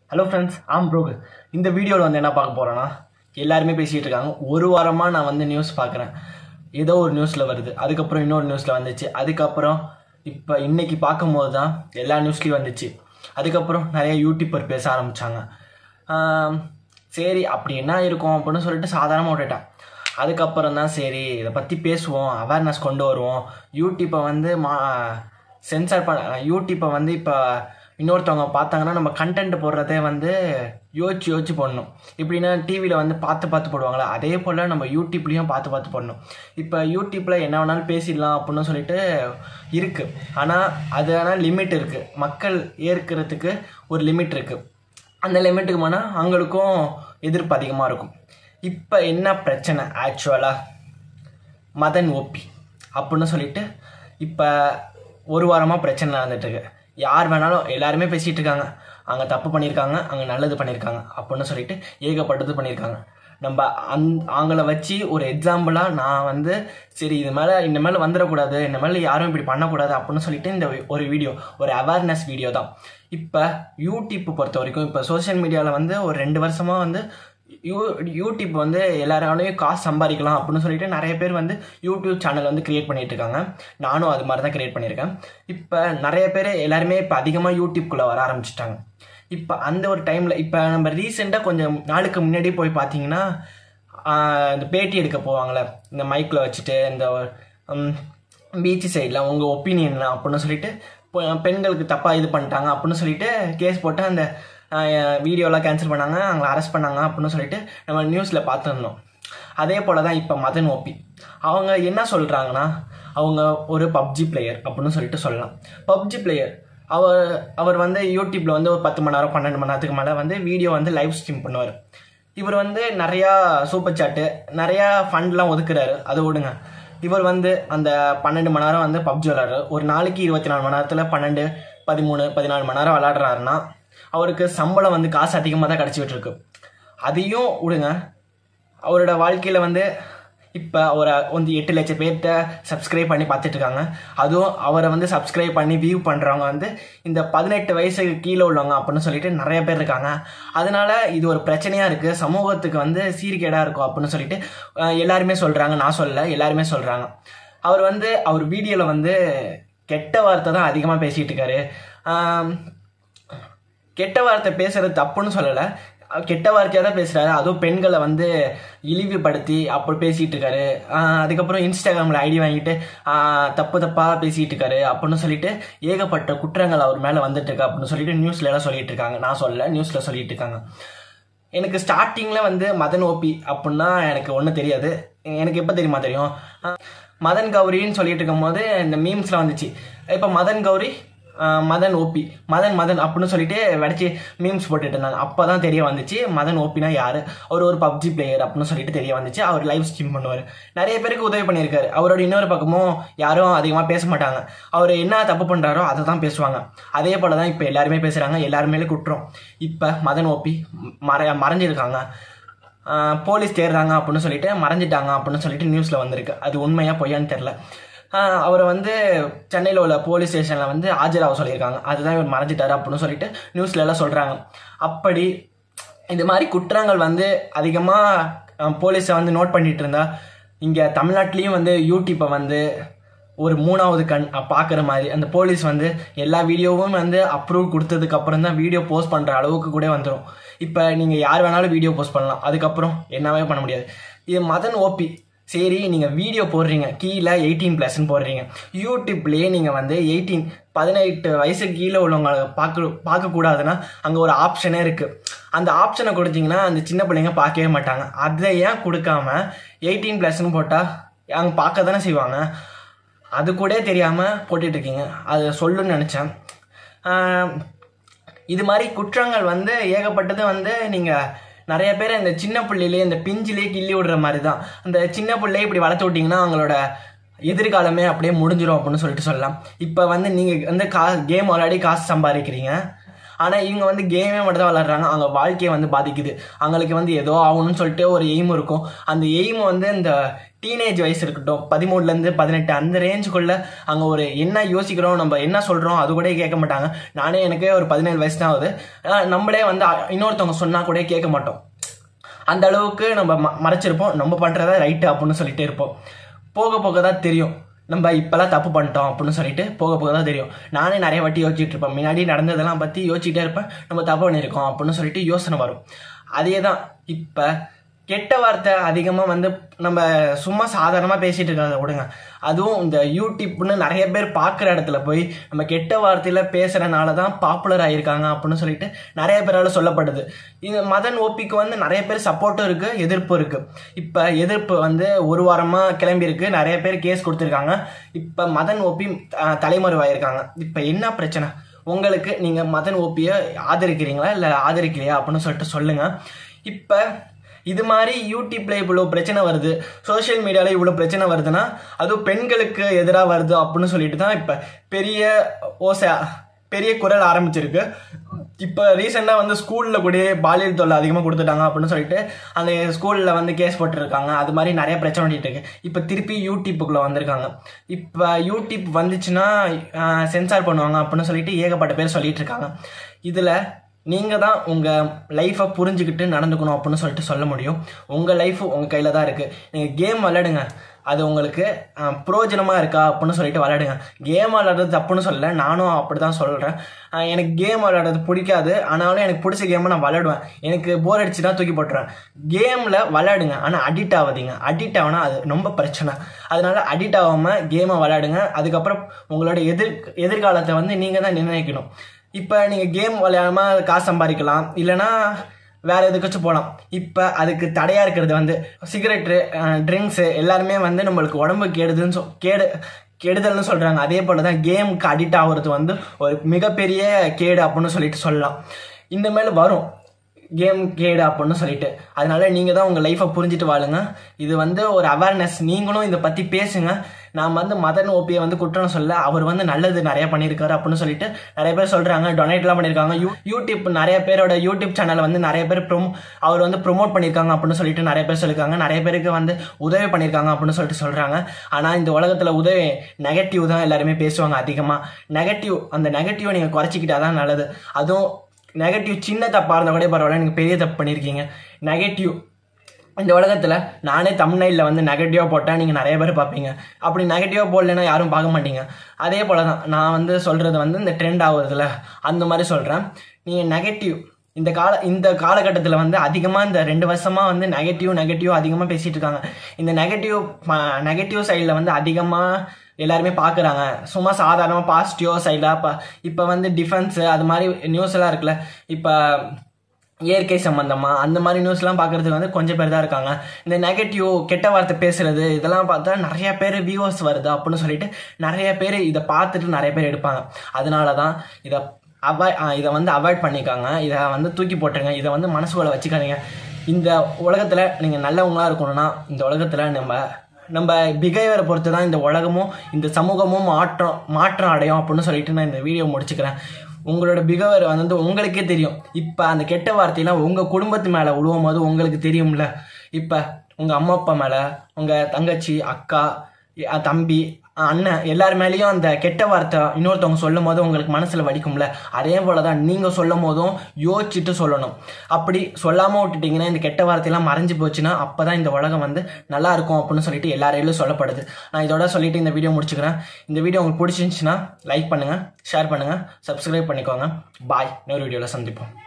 hello friends ஆம் ப்ரோகு இந்த வீடியோவில் வந்து என்ன பார்க்க போகிறேன்னா எல்லாருமே பேசிகிட்டு இருக்காங்க ஒரு வாரமாக நான் வந்து நியூஸ் பார்க்குறேன் ஏதோ ஒரு நியூஸில் வருது அதுக்கப்புறம் இன்னொரு நியூஸில் வந்துச்சு அதுக்கப்புறம் இப்போ இன்னைக்கு பார்க்கும்போது தான் எல்லா நியூஸ்லேயும் வந்துச்சு அதுக்கப்புறம் நிறைய யூடியூபர் பேச ஆரம்பித்தாங்க சரி அப்படி என்ன இருக்கும் அப்படின்னு சொல்லிட்டு சாதாரணமாக விட்டுட்டேன் அதுக்கப்புறம் தான் சரி இதை பற்றி பேசுவோம் அவேர்னஸ் கொண்டு வருவோம் யூடியூப்பை வந்து மா சென்சார் பண்ண யூடியூப்பை வந்து இப்போ இன்னொருத்தவங்க பார்த்தாங்கன்னா நம்ம கண்டென்ட் போடுறதே வந்து யோசிச்சு யோசிச்சு போடணும் இப்படின்னா டிவியில் வந்து பார்த்து பார்த்து போடுவாங்களா அதே போல் நம்ம யூடியூப்லேயும் பார்த்து பார்த்து போடணும் இப்போ யூடியூப்பில் என்ன வேணாலும் பேசிடலாம் அப்படின்னு சொல்லிட்டு இருக்குது ஆனால் அது ஆனால் லிமிட் இருக்குது மக்கள் ஏற்கிறதுக்கு ஒரு லிமிட் இருக்குது அந்த லிமிட்டுக்கு போனால் அவங்களுக்கும் எதிர்ப்பு அதிகமாக இருக்கும் இப்போ என்ன பிரச்சனை ஆக்சுவலாக மதன் ஓபி அப்படின்னு சொல்லிட்டு இப்போ ஒரு வாரமாக பிரச்சனை நடந்துட்டுருக்கு யார் வேணாலும் எல்லாருமே பேசிகிட்டு இருக்காங்க அங்கே தப்பு பண்ணியிருக்காங்க அங்கே நல்லது பண்ணியிருக்காங்க அப்படின்னு சொல்லிட்டு ஏகப்பட்டது பண்ணியிருக்காங்க நம்ம அந் அவங்கள வச்சு ஒரு எக்ஸாம்பிளாக நான் வந்து சரி இது மேலே இந்த மேலே வந்துடக்கூடாது இந்த மேலே யாரும் இப்படி பண்ணக்கூடாது அப்படின்னு சொல்லிட்டு இந்த ஒரு வீடியோ ஒரு அவேர்னஸ் வீடியோ தான் இப்போ யூடியூப் பொறுத்த வரைக்கும் இப்போ சோஷியல் மீடியாவில் வந்து ஒரு ரெண்டு வருஷமாக வந்து யூ யூடியூப் வந்து எல்லாராலையும் காசு சம்பாதிக்கலாம் அப்படின்னு சொல்லிட்டு நிறைய பேர் வந்து யூடியூப் சேனல் வந்து கிரியேட் பண்ணிட்டு இருக்காங்க நானும் அது மாதிரி தான் கிரியேட் பண்ணியிருக்கேன் இப்போ நிறைய பேர் எல்லாருமே இப்போ அதிகமாக யூடியூப்குள்ளே வர ஆரம்பிச்சிட்டாங்க இப்போ அந்த ஒரு டைமில் இப்போ நம்ம ரீசெண்டாக கொஞ்சம் நாளுக்கு முன்னாடி போய் பார்த்தீங்கன்னா இந்த பேட்டி எடுக்க போவாங்களே இந்த மைக்கில் வச்சுட்டு இந்த பீச் சைடில் உங்கள் ஒப்பீனியன் அப்படின்னு சொல்லிட்டு பெண்களுக்கு தப்பாக இது பண்ணிட்டாங்க அப்படின்னு சொல்லிட்டு கேஸ் போட்டு அந்த வீடியோலாம் கேன்சல் பண்ணாங்க அவங்கள அரெஸ்ட் பண்ணாங்க அப்படின்னு சொல்லிட்டு நம்ம நியூஸில் பார்த்துருந்தோம் அதே போல் தான் இப்போ மதன் ஓபி அவங்க என்ன சொல்கிறாங்கன்னா அவங்க ஒரு பப்ஜி பிளேயர் அப்படின்னு சொல்லிட்டு சொல்லலாம் பப்ஜி பிளேயர் அவர் அவர் வந்து யூடியூப்பில் வந்து ஒரு பத்து மணி நேரம் பன்னெண்டு மணி நேரத்துக்கு மேலே வந்து வீடியோ வந்து லைவ் ஸ்ட்ரீம் பண்ணுவார் இவர் வந்து நிறையா சூப்பர் சாட்டு நிறையா ஃபண்ட்லாம் ஒதுக்குறாரு அதை விடுங்க இவர் வந்து அந்த பன்னெண்டு மணி நேரம் வந்து பப்ஜி விளாட்றாரு ஒரு நாளைக்கு இருபத்தி நாலு மணி நேரத்தில் பன்னெண்டு பதிமூணு பதினாலு மணி நேரம் விளாட்றாருன்னா அவருக்கு சம்பளம் வந்து காசு அதிகமாக தான் கிடச்சிக்கிட்டு இருக்கு அதையும் விடுங்க அவரோட வாழ்க்கையில் வந்து இப்போ அவரை வந்து எட்டு லட்சம் பேர்கிட்ட சப்ஸ்கிரைப் பண்ணி பார்த்துட்டு இருக்காங்க அதுவும் அவரை வந்து சப்ஸ்கிரைப் பண்ணி வியூ பண்ணுறவங்க வந்து இந்த பதினெட்டு வயசுக்கு கீழே உள்ளவங்க அப்படின்னு சொல்லிட்டு நிறைய பேர் இருக்காங்க அதனால இது ஒரு பிரச்சனையாக இருக்குது சமூகத்துக்கு வந்து சீர்கேடாக இருக்கும் அப்படின்னு சொல்லிட்டு எல்லாருமே சொல்கிறாங்க நான் சொல்லலை எல்லாருமே சொல்கிறாங்க அவர் வந்து அவர் வீடியோவில் வந்து கெட்ட வார்த்தை தான் அதிகமாக பேசிகிட்டு இருக்காரு கெட்ட வார்த்தை பேசுறது தப்புன்னு சொல்லலை கெட்ட வார்த்தையாக தான் பேசுகிறாரு அதுவும் பெண்களை வந்து இழிவுபடுத்தி அப்படி பேசிகிட்டு இருக்காரு அதுக்கப்புறம் இன்ஸ்டாகிராமில் ஐடி வாங்கிட்டு தப்பு தப்பாக பேசிகிட்டு இருக்காரு அப்படின்னு சொல்லிட்டு ஏகப்பட்ட குற்றங்கள் அவர் மேலே வந்துட்டு இருக்கு அப்படின்னு சொல்லிட்டு நியூஸ்ல எல்லாம் சொல்லிட்டு இருக்காங்க நான் சொல்ல நியூஸில் சொல்லிட்டு இருக்காங்க எனக்கு ஸ்டார்டிங்கில் வந்து மதன் ஓபி அப்படின்னா எனக்கு ஒன்றும் தெரியாது எனக்கு எப்போ தெரியுமா தெரியும் மதன் கௌரின்னு சொல்லிட்டு இருக்கும்போது இந்த மீம்ஸில் வந்துச்சு இப்போ மதன் கௌரி மதன் ஓபி மதன் மதன் அப்படின்னு சொல்லிட்டு வடிச்சு மீம்ஸ் போட்டுட்டு இருந்தாங்க அப்போ தான் தெரிய வந்துச்சு மதன் ஓபினா யார் அவர் ஒரு பப்ஜி பிளேயர் அப்படின்னு சொல்லிட்டு தெரிய வந்துச்சு அவர் லைவ் ஸ்ட்ரீம் பண்ணுவார் நிறைய பேருக்கு உதவி பண்ணியிருக்காரு அவரோட இன்னொரு பக்கமும் யாரும் அதிகமாக பேச மாட்டாங்க அவர் என்ன தப்பு பண்ணுறாரோ அதை தான் பேசுவாங்க அதே போல் தான் இப்போ எல்லாருமே பேசுகிறாங்க எல்லாருமே குற்றம் இப்போ மதன் ஓபி மற மறைஞ்சிருக்காங்க போலீஸ் தேடுறாங்க அப்படின்னு சொல்லிட்டு மறைஞ்சிட்டாங்க அப்படின்னு சொல்லிட்டு நியூஸில் வந்திருக்கு அது உண்மையாக பொய்யான்னு தெரில அவரை வந்து சென்னையில் உள்ள போலீஸ் ஸ்டேஷனில் வந்து ஆஜராக சொல்லியிருக்காங்க அதுதான் இவர் மறைஞ்சிட்டாரு அப்படின்னு சொல்லிட்டு நியூஸ்ல எல்லாம் சொல்கிறாங்க அப்படி இது மாதிரி குற்றங்கள் வந்து அதிகமாக போலீஸை வந்து நோட் பண்ணிட்டு இருந்தா இங்கே தமிழ்நாட்டிலையும் வந்து யூடியூப்பை வந்து ஒரு மூணாவது கண் பார்க்குற மாதிரி அந்த போலீஸ் வந்து எல்லா வீடியோவும் வந்து அப்ரூவ் கொடுத்ததுக்கு அப்புறம் தான் வீடியோ போஸ்ட் பண்ணுற அளவுக்கு கூட வந்துடும் இப்போ நீங்கள் யார் வேணாலும் வீடியோ போஸ்ட் பண்ணலாம் அதுக்கப்புறம் என்னவே பண்ண முடியாது இது மதன் ஓபி சரி நீங்கள் வீடியோ போடுறீங்க கீழே எயிட்டீன் ப்ளஸ்ன்னு போடுறீங்க யூடியூப்லேயே நீங்கள் வந்து எயிட்டீன் பதினெட்டு வயசுக்கு கீழே உள்ளவங்களை பார்க்க பார்க்கக்கூடாதுன்னா அங்கே ஒரு ஆப்ஷனே இருக்குது அந்த ஆப்ஷனை கொடுத்தீங்கன்னா அந்த சின்ன பிள்ளைங்க பார்க்கவே மாட்டாங்க அதை ஏன் கொடுக்காம எயிட்டீன் ப்ளஸ்ன்னு போட்டால் அங்கே பார்க்க தானே செய்வாங்க அது கூட தெரியாமல் போட்டுட்ருக்கீங்க அதை சொல்லுன்னு நினச்சேன் இது மாதிரி குற்றங்கள் வந்து ஏகப்பட்டது வந்து நீங்கள் நிறைய பேர் இந்த சின்ன பிள்ளையிலே இந்த பிஞ்சிலே கிள்ளி விடுற மாதிரி தான் அந்த சின்ன பிள்ளைய இப்படி வளர்த்து விட்டிங்கன்னா அவங்களோட எதிர்காலமே அப்படியே முடிஞ்சிடும் அப்படின்னு சொல்லிட்டு சொல்லலாம் இப்போ வந்து நீங்கள் வந்து கா கேம் விளையாடி காசு சம்பாதிக்கிறீங்க ஆனால் இவங்க வந்து கேமே மட்டும் தான் விளாட்றாங்க அவங்க வாழ்க்கையை வந்து பாதிக்குது அவங்களுக்கு வந்து ஏதோ ஆகணும்னு சொல்லிட்டு ஒரு எய்ம் இருக்கும் அந்த எய்ம் வந்து இந்த டீனேஜ் வயசு இருக்கட்டும் பதிமூணுலேருந்து பதினெட்டு அந்த ரேஞ்சுக்குள்ளே அங்கே ஒரு என்ன யோசிக்கிறோம் நம்ம என்ன சொல்கிறோம் அது கூட கேட்க மாட்டாங்க நானே எனக்கே ஒரு பதினேழு வயசு தான் ஆகுது ஆனா, நம்மளே வந்து அ- இன்னொருத்தவங்க சொன்னால் கூட கேட்க மாட்டோம் அந்த அளவுக்கு நம்ம ம- மறைச்சிருப்போம் நம்ம பண்ணுறதா ரைட்டு அப்படின்னு சொல்லிட்டே இருப்போம் போக போக தான் தெரியும் நம்ம இப்போல்லாம் தப்பு பண்ணிட்டோம் அப்படின்னு சொல்லிட்டு போக போக தான் தெரியும் நானே நிறைய வாட்டி யோசிச்சுட்டு இருப்பேன் முன்னாடி நடந்ததெல்லாம் பற்றி யோசிச்சுட்டே இருப்பேன் நம்ம தப்பு பண்ணியிருக்கோம் அப்படின்னு சொல்லிட்டு யோசனை வரும் அதே தான் இப்போ கெட்ட வார்த்தை அதிகமாக வந்து நம்ம சும்மா சாதாரணமாக பேசிகிட்டு இருக்கிறத விடுங்க அதுவும் இந்த யூடியூப்னு நிறைய பேர் பார்க்குற இடத்துல போய் நம்ம கெட்ட வார்த்தையில் பேசுகிறனால தான் பாப்புலர் ஆகியிருக்காங்க அப்படின்னு சொல்லிட்டு நிறைய பேரால் சொல்லப்படுது இது மதன் ஓபிக்கு வந்து நிறைய பேர் சப்போர்ட்டும் இருக்குது எதிர்ப்பும் இருக்குது இப்போ எதிர்ப்பு வந்து ஒரு வாரமாக கிளம்பியிருக்கு நிறைய பேர் கேஸ் கொடுத்துருக்காங்க இப்போ மதன் ஓபி அஹ், தலைமறைவாயிருக்காங்க இப்போ என்ன பிரச்சனை உங்களுக்கு நீங்கள் மதன் ஓபியை ஆதரிக்கிறீங்களா இல்லை ஆதரிக்கலையா அப்படின்னு சொல்லிட்டு சொல்லுங்கள் இப்போ இது மாதிரி யூடியூப்ல இவ்வளோ பிரச்சனை வருது சோஷியல் மீடியாவில் இவ்வளோ பிரச்சனை வருதுன்னா அதுவும் பெண்களுக்கு எதிராக வருது அப்படின்னு சொல்லிட்டு தான் இப்போ பெரிய ஓசை பெரிய குரல் ஆரம்பிச்சிருக்கு இப்போ ரீசெண்டாக வந்து ஸ்கூலில் கூட பாலியல் தொல்லை அதிகமாக கொடுத்துட்டாங்க அப்படின்னு சொல்லிட்டு அந்த ஸ்கூலில் வந்து கேஸ் போட்டிருக்காங்க அது மாதிரி நிறைய பிரச்சனை ஓடிட்டு இருக்கு இப்போ திருப்பி யூடியூப்புக்குள்ளே வந்திருக்காங்க இப்போ யூடியூப் வந்துச்சுன்னா சென்சார் பண்ணுவாங்க அப்படின்னு சொல்லிட்டு ஏகப்பட்ட பேர் சொல்லிட்டு இருக்காங்க இதில் நீங்கள் தான் உங்கள் லைஃப்பை புரிஞ்சுக்கிட்டு நடந்துக்கணும் அப்படின்னு சொல்லிட்டு சொல்ல முடியும் உங்கள் லைஃப் உங்கள் கையில் தான் இருக்குது நீங்கள் கேம் விளையாடுங்க அது உங்களுக்கு புரோஜனமாக இருக்கா அப்படின்னு சொல்லிட்டு விளையாடுங்க கேம் விளையாடுறது தப்புன்னு சொல்லல நானும் அப்படி தான் சொல்கிறேன் எனக்கு கேம் விளையாடுறது பிடிக்காது ஆனாலும் எனக்கு பிடிச்ச கேமை நான் விளையாடுவேன் எனக்கு போர் அடிச்சுனா தூக்கி போட்டுருவேன் கேமில் விளையாடுங்க ஆனால் அடிக்ட் ஆகாதீங்க அடிக்ட் ஆகுனா அது ரொம்ப பிரச்சனை அதனால அடிக்ட் ஆகாமல் கேமை விளையாடுங்க அதுக்கப்புறம் உங்களோட எதிர் எதிர்காலத்தை வந்து நீங்கள் தான் நிர்ணயிக்கணும் இப்போ நீங்கள் கேம் விளையாடாம காசு சம்பாதிக்கலாம் இல்லைன்னா வேற எதுக்காச்சும் போகலாம் இப்போ அதுக்கு தடையாக இருக்கிறது வந்து சிகரெட்டு ட்ரிங்க்ஸு எல்லாருமே வந்து நம்மளுக்கு உடம்பு கேடுதுன்னு சொ கேடு கெடுதல்னு சொல்கிறாங்க அதே போல் தான் கேமுக்கு அடிக்ட் ஆகுறது வந்து ஒரு மிகப்பெரிய கேடு அப்படின்னு சொல்லிட்டு சொல்லலாம் இந்த மேலே வரும் கேம் கேடு அப்படின்னு சொல்லிட்டு அதனால நீங்கள் தான் உங்கள் லைஃப்பை புரிஞ்சுட்டு வாழுங்க இது வந்து ஒரு அவேர்னஸ் நீங்களும் இதை பற்றி பேசுங்க நான் வந்து மதன் ஓபியை வந்து குற்றம் சொல்ல அவர் வந்து நல்லது நிறைய பண்ணியிருக்காரு அப்படின்னு சொல்லிட்டு நிறைய பேர் சொல்கிறாங்க டொனேட்லாம் பண்ணியிருக்காங்க யூ யூடியூப் நிறைய பேரோட யூடியூப் சேனலை வந்து நிறைய பேர் ப்ரொமோ அவர் வந்து ப்ரொமோட் பண்ணியிருக்காங்க அப்படின்னு சொல்லிட்டு நிறைய பேர் சொல்லியிருக்காங்க நிறைய பேருக்கு வந்து உதவி பண்ணியிருக்காங்க அப்படின்னு சொல்லிட்டு சொல்கிறாங்க ஆனால் இந்த உலகத்தில் உதவி நெகட்டிவ் தான் எல்லாருமே பேசுவாங்க அதிகமாக நெகட்டிவ் அந்த நெகட்டிவ் நீங்கள் குறைச்சிக்கிட்டா தான் நல்லது அதுவும் நெகட்டிவ் சின்ன தப்பாக இருந்தால் கூட பரவாயில்ல நீங்கள் பெரிய தப்பு பண்ணியிருக்கீங்க நெகட்டிவ் இந்த உலகத்தில் நானே தமிழ்நாட்டில் வந்து நெகட்டிவாக போட்டால் நீங்கள் நிறைய பேர் பார்ப்பீங்க அப்படி நெகட்டிவாக போடலைன்னா யாரும் பார்க்க மாட்டீங்க அதே போல் தான் நான் வந்து சொல்கிறது வந்து இந்த ட்ரெண்ட் ஆகுறதுல அந்த மாதிரி சொல்கிறேன் நீங்கள் நெகட்டிவ் இந்த கால இந்த காலகட்டத்தில் வந்து அதிகமாக இந்த ரெண்டு வருஷமாக வந்து நெகட்டிவ் நெகட்டிவ் அதிகமாக பேசிகிட்டு இருக்காங்க இந்த நெகட்டிவ் நெகட்டிவ் சைடில் வந்து அதிகமாக எல்லாருமே பார்க்குறாங்க சும்மா சாதாரணமாக பாசிட்டிவ் சைடாக இப்போ இப்போ வந்து டிஃபென்ஸு அது மாதிரி நியூஸ் எல்லாம் இருக்குல்ல இப்போ இயற்கை சம்பந்தமா அந்த மாதிரி நியூஸ்லாம் பார்க்கறதுக்கு வந்து கொஞ்சம் பேர் தான் இருக்காங்க இந்த நெகட்டிவ் கெட்ட வார்த்தை பேசுறது இதெல்லாம் பார்த்தா நிறைய பேர் வியூவர்ஸ் வருது அப்படின்னு சொல்லிட்டு நிறைய பேர் இதை பார்த்துட்டு நிறைய பேர் எடுப்பாங்க அதனால தான் இதை அவாய்ட் இதை வந்து அவாய்ட் பண்ணிக்காங்க இதை வந்து தூக்கி போட்டுருங்க இதை வந்து மனசுக்குள்ள வச்சுக்காதீங்க இந்த உலகத்தில் நீங்கள் நல்லவங்களா இருக்கணும்னா இந்த உலகத்தில் நம்ம நம்ம பிஹேவியரை பொறுத்து தான் இந்த உலகமும் இந்த சமூகமும் மாற்றம் மாற்றம் அடையும் அப்படின்னு சொல்லிட்டு நான் இந்த வீடியோ முடிச்சுக்கிறேன் உங்களோட பிஹேவியர் வந்து உங்களுக்கே தெரியும் இப்போ அந்த கெட்ட வார்த்தையெல்லாம் உங்கள் குடும்பத்து மேலே விழுவும் போது உங்களுக்கு தெரியும்ல இப்போ உங்கள் அம்மா அப்பா மேலே உங்கள் தங்கச்சி அக்கா அஹ் தம்பி அஹ் அண்ணன் எல்லார் மேலேயும் அந்த கெட்ட வார்த்தை இன்னொருத்தவங்க சொல்லும் போது உங்களுக்கு மனசில் வலிக்கும்ல அதே போல தான் நீங்கள் சொல்லும் போதும் யோசிச்சுட்டு சொல்லணும் அப்படி சொல்லாமல் விட்டுட்டீங்கன்னா இந்த கெட்ட வார்த்தையெல்லாம் மறைஞ்சு போச்சுன்னா அப்போ தான் இந்த உலகம் வந்து நல்லா இருக்கும் அப்படின்னு சொல்லிட்டு எல்லாரையிலும் சொல்லப்படுது நான் இதோட சொல்லிட்டு இந்த வீடியோ முடிச்சுக்கிறேன் இந்த வீடியோ உங்களுக்கு பிடிச்சிருந்துச்சுன்னா லைக் பண்ணுங்கள் ஷேர் பண்ணுங்கள் சப்ஸ்கிரைப் பண்ணிக்கோங்க பாய் இன்னொரு வீடியோவில் சந்திப்போம்